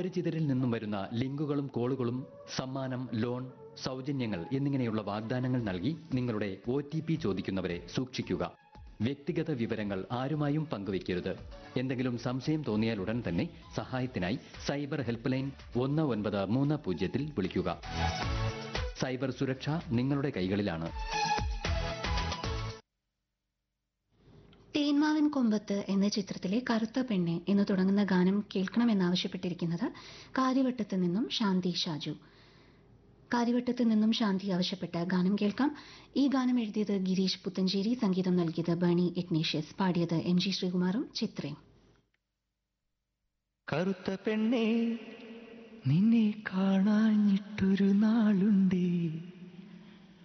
അപരിചിതരിൽ നിന്നും വരുന്ന ലിങ്കുകളും കോളുകളും സമ്മാനം ലോൺ സൗജന്യങ്ങൾ എന്നിങ്ങനെയുള്ള വാഗ്ദാനങ്ങൾ നൽകി നിങ്ങളുടെ ഒ ചോദിക്കുന്നവരെ സൂക്ഷിക്കുക വ്യക്തിഗത വിവരങ്ങൾ ആരുമായും പങ്കുവയ്ക്കരുത് എന്തെങ്കിലും സംശയം തോന്നിയാൽ ഉടൻ തന്നെ സഹായത്തിനായി സൈബർ ഹെൽപ്പ് ലൈൻ ഒന്ന് ഒൻപത് മൂന്ന് പൂജ്യത്തിൽ വിളിക്കുക സൈബർ സുരക്ഷ നിങ്ങളുടെ കൈകളിലാണ് തേന്മാവിൻ കൊമ്പത്ത് എന്ന ചിത്രത്തിലെ കറുത്ത പെണ്ണെ എന്ന് തുടങ്ങുന്ന ഗാനം കേൾക്കണമെന്നാവശ്യപ്പെട്ടിരിക്കുന്നത് കാര്യവട്ടത്ത് നിന്നും ശാന്തി ഷാജു കാര്യവട്ടത്ത് നിന്നും ശാന്തി ആവശ്യപ്പെട്ട ഗാനം കേൾക്കാം ഈ ഗാനം എഴുതിയത് ഗിരീഷ് പുത്തഞ്ചേരി സംഗീതം നൽകിയത് ബേണി ഇഗ്നേഷ്യസ് പാടിയത് എം ജി ശ്രീകുമാറും ചിത്രയും കറുത്ത പെണ്ണേ നിന്നെ കാണാഞ്ഞിട്ടൊരു നാളുണ്ടേ